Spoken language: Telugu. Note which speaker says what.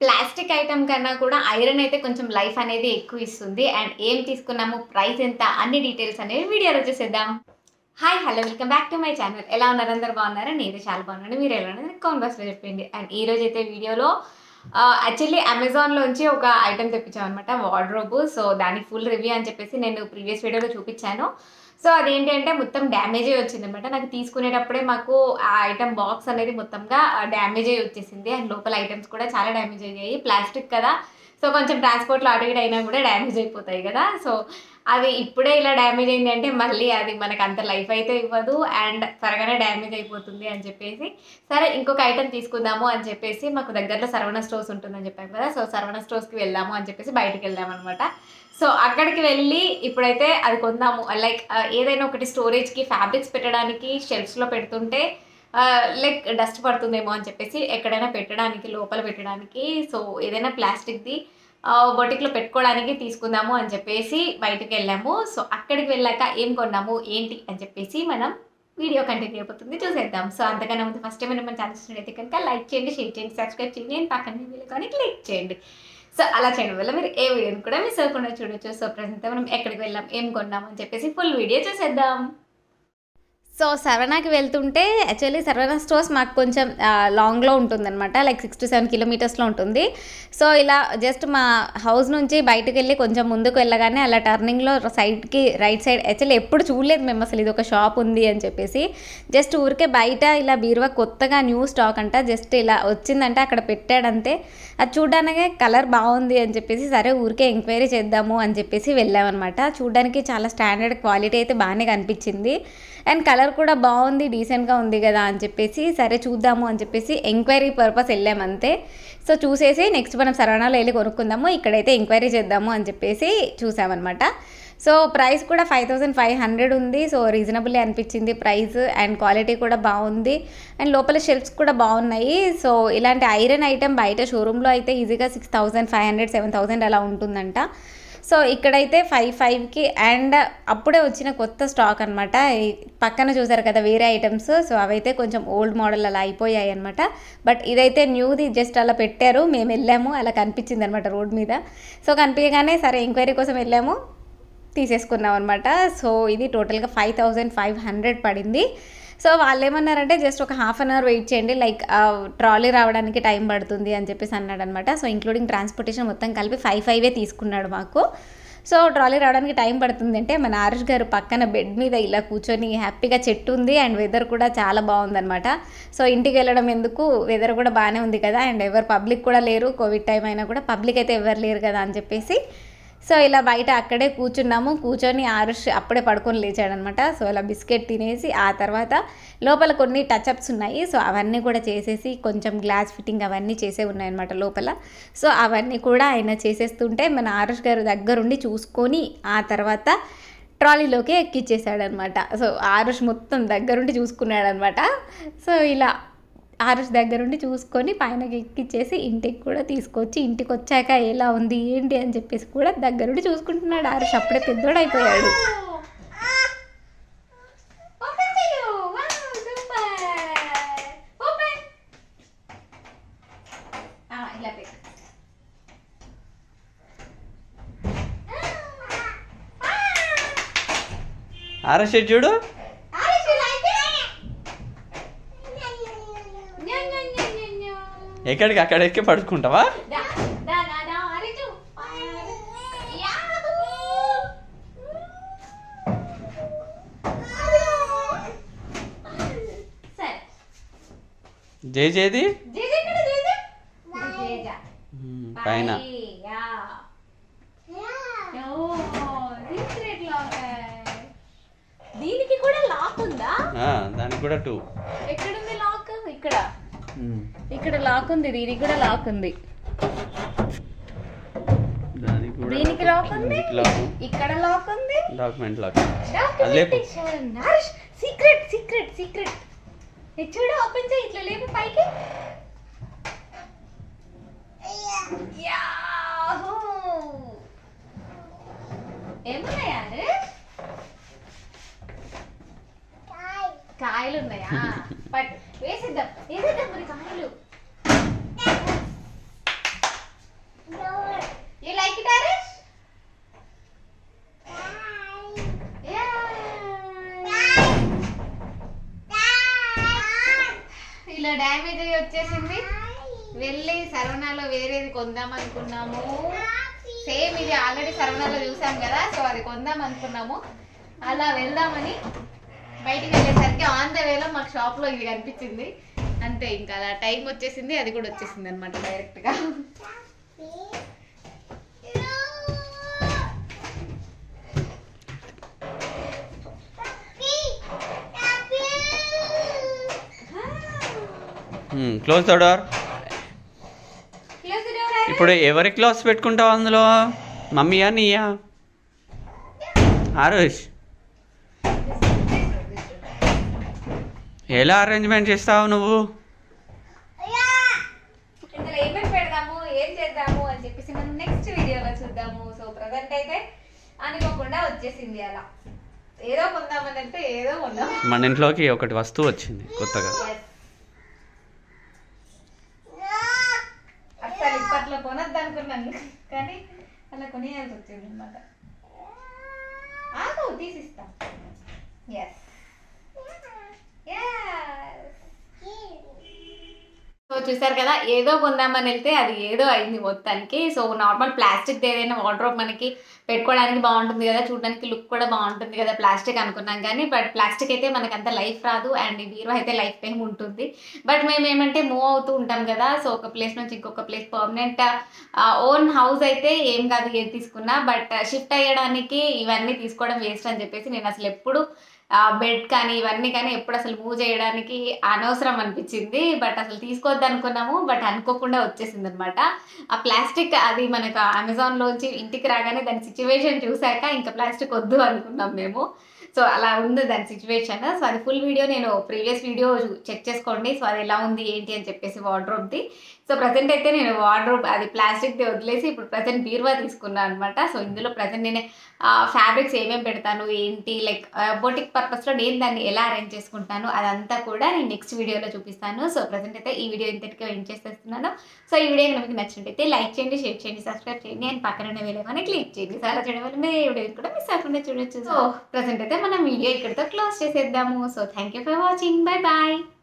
Speaker 1: ప్లాస్టిక్ ఐటమ్ కన్నా కూడా ఐరన్ అయితే కొంచెం లైఫ్ అనేది ఎక్కువ ఇస్తుంది అండ్ ఏం తీసుకున్నాము ప్రైస్ ఎంత అన్ని డీటెయిల్స్ అనేవి వీడియోలో వచ్చేసేద్దాం hi hello welcome back to my channel ఎలా ఉన్నారు అందరు బాగున్నారా నేను చాలా బాగున్నాను మీరు ఎలా ఉన్నారు కామెంట్ బాక్స్లో చెప్పండి అండ్ ఈ రోజు అయితే వీడియోలో యాక్చువల్లీ అమెజాన్లోంచి ఒక ఐటమ్ తెప్పించాం అనమాట వార్డ్రోబ్ సో దాని ఫుల్ రివ్యూ అని చెప్పేసి నేను ప్రీవియస్ వీడియోలో చూపించాను సో అదేంటి అంటే మొత్తం డ్యామేజ్ అయ్యి వచ్చింది అనమాట నాకు తీసుకునేటప్పుడే మాకు ఆ ఐటమ్ బాక్స్ అనేది మొత్తంగా డ్యామేజ్ అయ్యి వచ్చేసింది అండ్ లోపల ఐటమ్స్ కూడా చాలా డ్యామేజ్ అయ్యాయి ప్లాస్టిక్ కదా సో కొంచెం ట్రాన్స్పోర్ట్లో అటు ఇటు అయినా కూడా డ్యామేజ్ అయిపోతాయి కదా సో అది ఇప్పుడే ఇలా డ్యామేజ్ అయింది అంటే మళ్ళీ అది మనకు అంత లైఫ్ అయితే ఇవ్వదు అండ్ త్వరగానే డ్యామేజ్ అయిపోతుంది అని చెప్పేసి సరే ఇంకొక ఐటమ్ తీసుకుందాము అని చెప్పేసి మాకు దగ్గరలో సరవణ స్టోర్స్ ఉంటుందని చెప్పాను కదా సో సరవణ స్టోర్స్కి వెళ్దాము అని చెప్పేసి బయటికి వెళ్దాం అనమాట సో అక్కడికి వెళ్ళి ఇప్పుడైతే అది కొందాము లైక్ ఏదైనా ఒకటి స్టోరేజ్కి ఫ్యాబ్రిక్స్ పెట్టడానికి షెల్ఫ్స్లో పెడుతుంటే లైక్ డస్ట్ పడుతుందేమో అని చెప్పేసి ఎక్కడైనా పెట్టడానికి లోపల పెట్టడానికి సో ఏదైనా ప్లాస్టిక్ది బొటిక్లో పెట్టుకోవడానికి తీసుకుందాము అని చెప్పేసి బయటకు వెళ్ళాము సో అక్కడికి వెళ్ళాక ఏం కొన్నాము ఏంటి అని చెప్పేసి మనం వీడియో కంటిన్యూ అయిపోతుంది చూసేద్దాం సో అంతకన్నా ముందు ఫస్ట్ టైం మన ఛానల్ చూసినట్టయితే కనుక లైక్ చేయండి షేర్ చేయండి సబ్స్క్రైబ్ చేయండి నేను పక్కన వీళ్ళకొని క్లిక్ చేయండి సో అలా చేయడం వల్ల మీరు ఏ వీడియోని కూడా మిస్ అవ్వకుండా చూడొచ్చు సో ప్రజెంట్ మనం ఎక్కడికి వెళ్ళాం ఏం కొన్నాం అని చెప్పేసి ఫుల్ వీడియో చూసేద్దాం సో సరవణాకి వెళ్తుంటే యాక్చువల్లీ సరవణ స్టోర్స్ మాకు కొంచెం లాంగ్లో ఉంటుందన్నమాట లైక్ సిక్స్ టు సెవెన్ కిలోమీటర్స్లో ఉంటుంది సో ఇలా జస్ట్ మా హౌస్ నుంచి బయటకు వెళ్ళి కొంచెం ముందుకు వెళ్ళగానే అలా టర్నింగ్లో సైడ్కి రైట్ సైడ్ యాక్చువల్లీ ఎప్పుడు చూడలేదు మేము అసలు ఇది ఒక షాప్ ఉంది అని చెప్పేసి జస్ట్ ఊరికే బయట ఇలా బీరువా కొత్తగా న్యూ స్టాక్ అంట జస్ట్ ఇలా వచ్చిందంటే అక్కడ పెట్టాడంతే అది చూడడానికే కలర్ బాగుంది అని చెప్పేసి సరే ఊరికే ఎంక్వైరీ చేద్దాము అని చెప్పేసి వెళ్ళామన్నమాట చూడడానికి చాలా స్టాండర్డ్ క్వాలిటీ అయితే బాగానే కనిపించింది అండ్ కలర్ కూడా బాగుంది డీసెంట్గా ఉంది కదా అని చెప్పేసి సరే చూద్దాము అని చెప్పేసి ఎంక్వైరీ పర్పస్ వెళ్ళామంతే సో చూసేసి నెక్స్ట్ మనం సరవణాలో వెళ్ళి కొనుక్కుందాము ఇక్కడైతే ఎంక్వైరీ చేద్దాము అని చెప్పేసి చూసామన్నమాట సో ప్రైస్ కూడా ఫైవ్ థౌసండ్ ఫైవ్ హండ్రెడ్ ఉంది సో రీజనబుల్లీ అనిపించింది ప్రైస్ అండ్ క్వాలిటీ కూడా బాగుంది అండ్ లోపల షెల్ఫ్స్ కూడా బాగున్నాయి సో ఇలాంటి ఐరన్ ఐటెం బయట షోరూంలో అయితే ఈజీగా six thousand five hundred seven thousand అలా ఉంటుందంట సో ఇక్కడైతే ఫైవ్ ఫైవ్కి అండ్ అప్పుడే వచ్చిన కొత్త స్టాక్ అనమాట పక్కన చూసారు కదా వేరే ఐటమ్స్ సో అవైతే కొంచెం ఓల్డ్ మోడల్ అలా అయిపోయాయి అనమాట బట్ ఇదైతే న్యూది జస్ట్ అలా పెట్టారు మేము వెళ్ళాము అలా కనిపించింది అనమాట రోడ్ మీద సో కనిపించగానే సరే ఎంక్వైరీ కోసం వెళ్ళాము తీసేసుకున్నాం అనమాట సో ఇది టోటల్గా ఫైవ్ థౌజండ్ ఫైవ్ హండ్రెడ్ పడింది సో వాళ్ళు ఏమన్నారంటే జస్ట్ ఒక హాఫ్ అన్ అవర్ వెయిట్ చేయండి లైక్ ట్రాలీ రావడానికి టైం పడుతుంది అని చెప్పేసి అన్నాడు అనమాట సో ఇంక్లూడింగ్ ట్రాన్స్పోర్టేషన్ మొత్తం కలిపి ఫైవ్ ఫైవే తీసుకున్నాడు మాకు సో ట్రాలీ రావడానికి టైం పడుతుంది అంటే మన ఆరుష్ గారు పక్కన బెడ్ మీద ఇలా కూర్చొని హ్యాపీగా చెట్టు ఉంది అండ్ వెదర్ కూడా చాలా బాగుందన్నమాట సో ఇంటికి వెళ్ళడం ఎందుకు వెదర్ కూడా బాగానే ఉంది కదా అండ్ ఎవరు పబ్లిక్ కూడా లేరు కోవిడ్ టైం అయినా కూడా పబ్లిక్ అయితే ఎవరు లేరు కదా అని చెప్పేసి సో ఇలా బయట అక్కడే కూర్చున్నాము కూర్చొని ఆరుష్ అప్పుడే పడుకొని లేచాడనమాట సో ఇలా బిస్కెట్ తినేసి ఆ తర్వాత లోపల కొన్ని టచ్అప్స్ ఉన్నాయి సో అవన్నీ కూడా చేసేసి కొంచెం గ్లాస్ ఫిట్టింగ్ అవన్నీ చేసే ఉన్నాయన్నమాట లోపల సో అవన్నీ కూడా ఆయన చేసేస్తుంటే మన ఆరుష్ గారు దగ్గరుండి చూసుకొని ఆ తర్వాత ట్రాలీలోకి ఎక్కిచ్చేసాడనమాట సో ఆరుష్ మొత్తం దగ్గరుండి చూసుకున్నాడనమాట సో ఇలా ఆరుష్ దగ్గరుండి చూసుకొని పైనకి ఎక్కిచ్చేసి ఇంటికి కూడా తీసుకొచ్చి ఇంటికి వచ్చాక ఎలా ఉంది ఏంటి అని చెప్పేసి కూడా దగ్గరుండి చూసుకుంటున్నాడు ఆరుష్ అప్పుడే పెద్దోడు అయిపోయాడు
Speaker 2: ఆరో షెడ్ చూడు ఎక్కడికి అక్కడ ఎక్కి పడుకుంటావా జై జేది పైన
Speaker 1: దీనికి కూడా లాక్ ఉందా
Speaker 2: ఆ, దానికి కూడా టూ
Speaker 1: ఎక్కడుంది లాక్ ఇక్కడ ఇక్కడ లాక్ ఉంది దీనికి కూడా లాక్ ఉంది
Speaker 2: దానికి కూడా
Speaker 1: దీనికి లాక్ ఉంది
Speaker 2: లాక్
Speaker 1: ఇక్కడ లాక్ ఉంది
Speaker 2: డాక్యుమెంట్ లాక్ అది లేపు.
Speaker 1: సీక్రెట్ సీక్రెట్ సీక్రెట్ చూడు ఓపెన్ చేయి ఇట్లా లేపు పైకి యాహూ! ఏమున్నాయా రే? కాయలు ఉన్నాయా బట్ వేసేద్దాం వేసేద్దాం మరి కాయలు వచ్చేసింది వెళ్ళి సరవణాలో వేరేది కొందాం అనుకున్నాము సేమ్ ఇది ఆల్రెడీ సరవణాలో చూసాం కదా సో అది కొందాం అనుకున్నాము అలా వెళ్దామని బయటికి వెళ్ళేసరికి ఆన్ ద వేలో మాకు షాప్లో ఇది కనిపించింది అంతే ఇంకా అలా టైం వచ్చేసింది అది కూడా వచ్చేసింది అనమాట డైరెక్ట్గా
Speaker 2: క్లోజ్ ద డోర్ ఇప్పుడు ఎవరి క్లాస్ పెట్టుకుంటావు అందులో మమ్మీయా నీయా ఆరుష్ ఎలా అరేంజ్మెంట్ చేస్తావు నువ్వు
Speaker 1: ఇందులో ఏమేమి పెడదాము ఏం చేద్దాము అని చెప్పేసి మనం నెక్స్ట్ వీడియోలో చూద్దాము సో ప్రజెంట్ అయితే అనుకోకుండా వచ్చేసింది అలా ఏదో కొందామని అంటే ఏదో కొందాం
Speaker 2: మన ఇంట్లోకి ఒకటి వస్తువు వచ్చింది కొత్తగా
Speaker 1: అసలు ఇప్పట్లో కొనద్దు అనుకున్నాను కానీ అలా కొనియాల్సి వచ్చింది అనమాట ఆగు తీసిస్తా ఎస్ సో చూసారు కదా ఏదో కొందామని వెళ్తే అది ఏదో అయింది మొత్తానికి సో నార్మల్ ప్లాస్టిక్ ఏదైనా వార్డ్రోబ్ మనకి పెట్టుకోవడానికి బాగుంటుంది కదా చూడడానికి లుక్ కూడా బాగుంటుంది కదా ప్లాస్టిక్ అనుకున్నాం కానీ బట్ ప్లాస్టిక్ అయితే మనకు అంత లైఫ్ రాదు అండ్ ఈ బీరో అయితే లైఫ్ టైం ఉంటుంది బట్ మేము ఏమంటే మూవ్ అవుతూ ఉంటాం కదా సో ఒక ప్లేస్ నుంచి ఇంకొక ప్లేస్ పర్మనెంట్ ఓన్ హౌస్ అయితే ఏం కాదు ఏది తీసుకున్నా బట్ షిఫ్ట్ అయ్యడానికి ఇవన్నీ తీసుకోవడం వేస్ట్ అని చెప్పేసి నేను అసలు ఎప్పుడు బెడ్ కానీ ఇవన్నీ కానీ ఎప్పుడు అసలు మూవ్ చేయడానికి అనవసరం అనిపించింది బట్ అసలు తీసుకోవద్దు అనుకున్నాము బట్ అనుకోకుండా వచ్చేసింది అనమాట ఆ ప్లాస్టిక్ అది మనకు అమెజాన్లోంచి ఇంటికి రాగానే దాని సిచ్యువేషన్ చూసాక ఇంకా ప్లాస్టిక్ వద్దు అనుకున్నాం మేము సో అలా ఉంది దాని సిచ్యువేషన్ సో అది ఫుల్ వీడియో నేను ప్రీవియస్ వీడియో చెక్ చేసుకోండి సో అది ఎలా ఉంది ఏంటి అని చెప్పేసి వార్డ్రోబ్ది సో ప్రజెంట్ అయితే నేను వార్డ్రోబ్ అది ప్లాస్టిక్ది వదిలేసి ఇప్పుడు ప్రజెంట్ బీరువా తీసుకున్నాను అనమాట సో ఇందులో ప్రజెంట్ నేను ఫ్యాబ్రిక్స్ ఏమేమి పెడతాను ఏంటి లైక్ బోటిక్ పర్పస్లో నేను దాన్ని ఎలా అరేంజ్ చేసుకుంటాను అదంతా కూడా నేను నెక్స్ట్ వీడియోలో చూపిస్తాను సో ప్రజెంట్ అయితే ఈ వీడియో ఇంతటికే ఎండ్ చేసేస్తున్నాను సో ఈ వీడియో కనుక మీకు నచ్చినట్టయితే లైక్ చేయండి షేర్ చేయండి సబ్స్క్రైబ్ చేయండి అండ్ పక్కన ఉన్న వేలేమని క్లిక్ చేయండి సో అలా చేయడం వల్ల మీరు ఈ వీడియో కూడా మిస్ అవ్వకుండా చూడొచ్చు సో ప్రజెంట్ అయితే మనం వీడియో ఇక్కడితో క్లోజ్ చేసేద్దాము so thank you for watching bye bye